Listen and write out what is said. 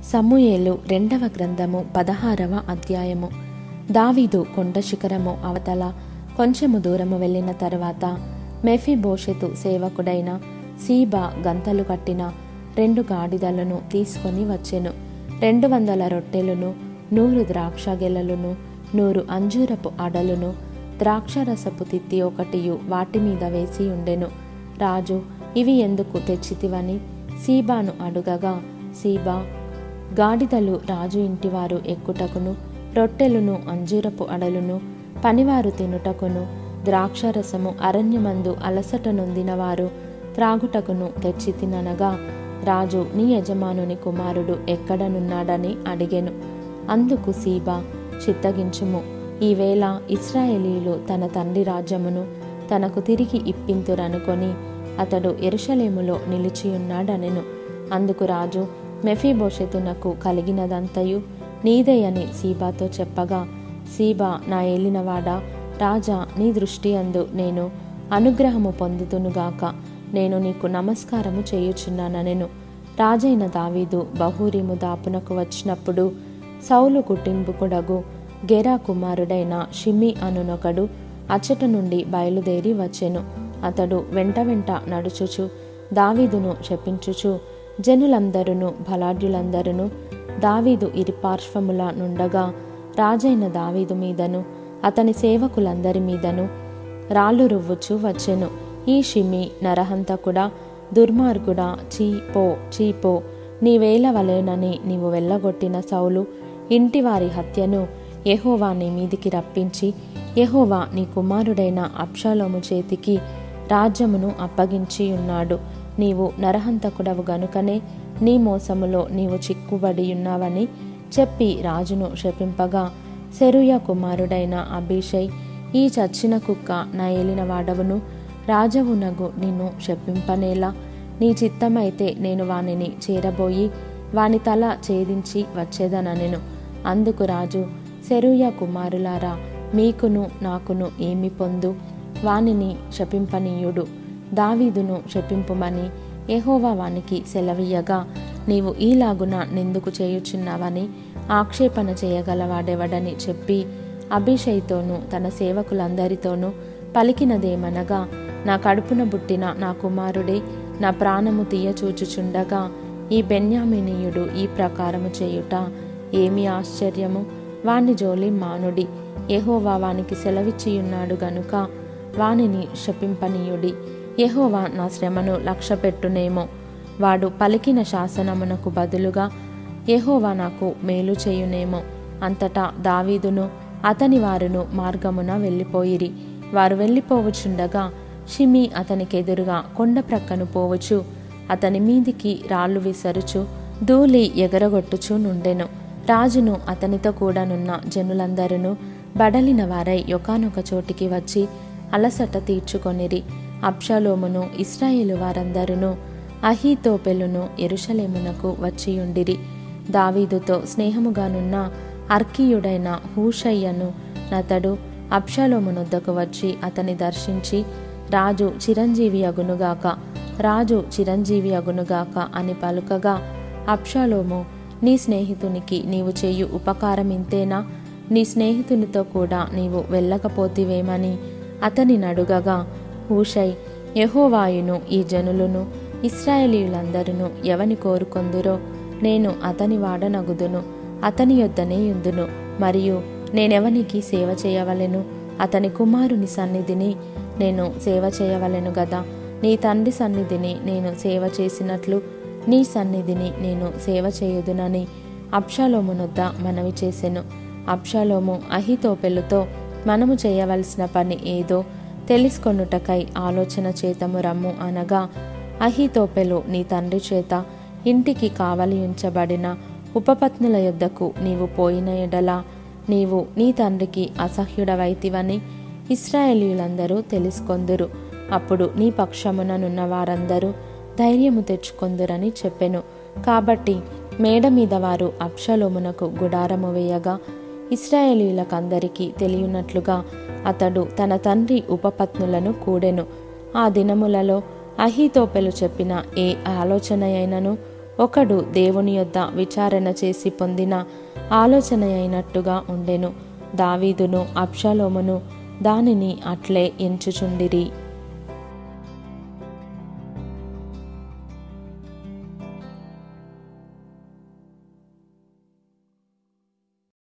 సమూయేలు రెండవ గ్రంథము పదహారవ అధ్యాయము దావీదు కొండ శిఖరము అవతల కొంచెము దూరము వెళ్ళిన తరువాత మెఫీబోషెతు సేవకుడైన సీబా గంతలు కట్టిన రెండు గాడిదలను తీసుకొని వచ్చెను రెండు వందల రొట్టెలను నూరు ద్రాక్ష గెలలును నూరు అంజూరపు అడలును ద్రాక్షరసపు తిత్తి ఒకటియు వాటి మీద వేసి ఉండెను రాజు ఇవి ఎందుకు తెచ్చితివని సీబాను అడుగగా సీబా గాడిదలు రాజు ఇంటివారు ఎక్కుటకును రొట్టెలును అంజూరపు అడలును పనివారు తినుటకును ద్రాక్షరసము అరణ్యమందు అలసట నొందినవారు త్రాగుటకును తెచ్చి తిననగా రాజు నీ యజమానుని కుమారుడు ఎక్కడనున్నాడని అడిగెను అందుకు సీబా చిత్తగించుము ఈవేళ ఇస్రాయేలీలు తన తండ్రి రాజ్యమును తనకు తిరిగి ఇప్పింతురనుకొని అతడు ఎరుషలేములో నిలిచియున్నాడనెను అందుకు రాజు మెఫీబోషెతునకు కలిగినదంతయు నీదే అని సీబాతో చెప్పగా సీబా నా ఏలినవాడా రాజా నీ దృష్టి అందు నేను అనుగ్రహము పొందుతునుగాక నేను నీకు నమస్కారము చేయుచున్నాననెను రాజైన దావీదు బహూరిము దాపునకు వచ్చినప్పుడు సౌలు కుటుంబకుడగు గెరా కుమారుడైన షిమి అనునొకడు అచ్చట నుండి బయలుదేరి వచ్చెను అతడు వెంట వెంట నడుచుచు దావీదును శపించుచు జనులందరును బలాఢ్యులందరును దావీదు ఇరిపార్శ్వముల నుండగా రాజైన దావీదు మీదను అతని సేవకులందరి మీదను రాళ్ళు రువ్వుచు వచ్చెను ఈ షిమి నరహంతకుడా దుర్మార్గుడా చీపో చీపో నీవేల వలెనని నీవు వెళ్ళగొట్టిన సౌలు ఇంటివారి హత్యను యెహోవా నీ మీదికి రప్పించి యెహోవా నీ కుమారుడైన అప్షాలోము చేతికి రాజ్యమును అప్పగించి ఉన్నాడు నీవు నరహంతకుడవు గనుకనే నీ మోసములో నీవు చిక్కుబడి ఉన్నావని చెప్పి రాజును శపింపగా సెరుయ కుమారుడైన అభిషై ఈ చచ్చిన కుక్క నా ఏలిన వాడవును రాజవునగు నిన్ను శపింపనేలా నీ చిత్తమైతే నేను వానిని చేరబోయి వాని తల ఛేదించి వచ్చేదననెను అందుకు రాజు సెరుయ కుమారులారా మీకును నాకును ఏమి పొందు వానిని శపింపనీయుడు దావీదును శపింపుమని యెహోవా వానికి సెలవీయగా నీవు ఈలాగున నిందుకు చేయుచున్నావని ఆక్షేపణ చేయగలవాడెవడని చెప్పి అభిషయ్తోనూ తన సేవకులందరితోనూ పలికినదేమనగా నా కడుపున పుట్టిన నా కుమారుడే నా ప్రాణము తీయచూచుచుండగా ఈ బెన్యామినీయుడు ఈ ప్రకారము చేయుట ఏమి ఆశ్చర్యము వాని జోలి మానుడి యెహోవా వానికి సెలవిచ్చియున్నాడు గనుక వానిని శపింపనీయుడి యెహోవా నా శ్రమను లక్ష్యపెట్టునేమో వాడు పలికిన శాసనమునకు బదులుగా యెహోవా నాకు మేలు చేయునేమో అంతటా దావీదును అతని వారును మార్గమున వెళ్ళిపోయిరి వారు వెళ్ళిపోవచుండగా షిమి అతనికెదురుగా కొండ ప్రక్కను పోవచ్చు అతని మీదికి రాళ్ళు విసరుచు ధూళి ఎగరగొట్టుచు నుండెను రాజును అతనితో కూడానున్న జనులందరూ బడలిన వారై ఒకనొక చోటికి వచ్చి అలసట తీర్చుకొనిరి అబ్షాలోమును ఇస్రాయేలు వారందరూ అహీతోపెలును ఎరుషలేమునకు వచ్చియుండిరి దావీదుతో స్నేహముగానున్న అర్కీయుడైన హూషయ్యను నతడు అబ్షాలోమునొద్దకు వచ్చి అతని దర్శించి రాజు చిరంజీవి అగునుగాక రాజు చిరంజీవి అగునుగాక అని పలుకగా అబ్షాలోము నీ స్నేహితునికి నీవు చేయు ఉపకారం ఇంతేనా నీ స్నేహితునితో కూడా నీవు వెళ్ళకపోతివేమని అతని నడుగగా హూషై యహోవాయును ఈ జనులను ఇస్రాయేలీయులందరూ ఎవని కోరుకొందురో నేను అతని వాడనగుదును అతని యొద్దనే యుందును మరియు నేనెవనికి సేవ చేయవలెను అతని కుమారుని సన్నిధిని నేను సేవ చేయవలెను గదా నీ తండ్రి సన్నిధిని నేను సేవ చేసినట్లు నీ సన్నిధిని నేను సేవ చేయుదునని అప్షాలోమునొద్ద మనవి చేసెను అప్షాలోము అహితోపెలుతో మనము చేయవలసిన పని ఏదో తెలుసుకొనుటకై ఆలోచన చేతము రమ్ము అనగా అహితోపెలు నీ తండ్రి చేత ఇంటికి కావలి ఉంచబడిన ఉపపత్నుల యొద్దకు నీవు పోయిన ఎడల నీవు నీ తండ్రికి అసహ్యుడవైతివని ఇస్రాయేలీయులందరూ తెలుసుకొందురు అప్పుడు నీ పక్షముననున్న వారందరూ ధైర్యము తెచ్చుకొందురని చెప్పెను కాబట్టి మేడ మీద వారు అప్షలోమునకు గుడారము వేయగా ఇస్రాయేలీలకందరికీ తెలియనట్లుగా అతడు తన తండ్రి ఉపపత్నులను కూడెను ఆ దినములలో అహీతోపెలు చెప్పిన ఏ ఆలోచన అయినను ఒకడు దేవుని యొద్ద విచారణ చేసి పొందిన ఆలోచన అయినట్టుగా ఉండెను దావీదును అబ్షలోమును దానిని అట్లే ఎంచుచుండిరి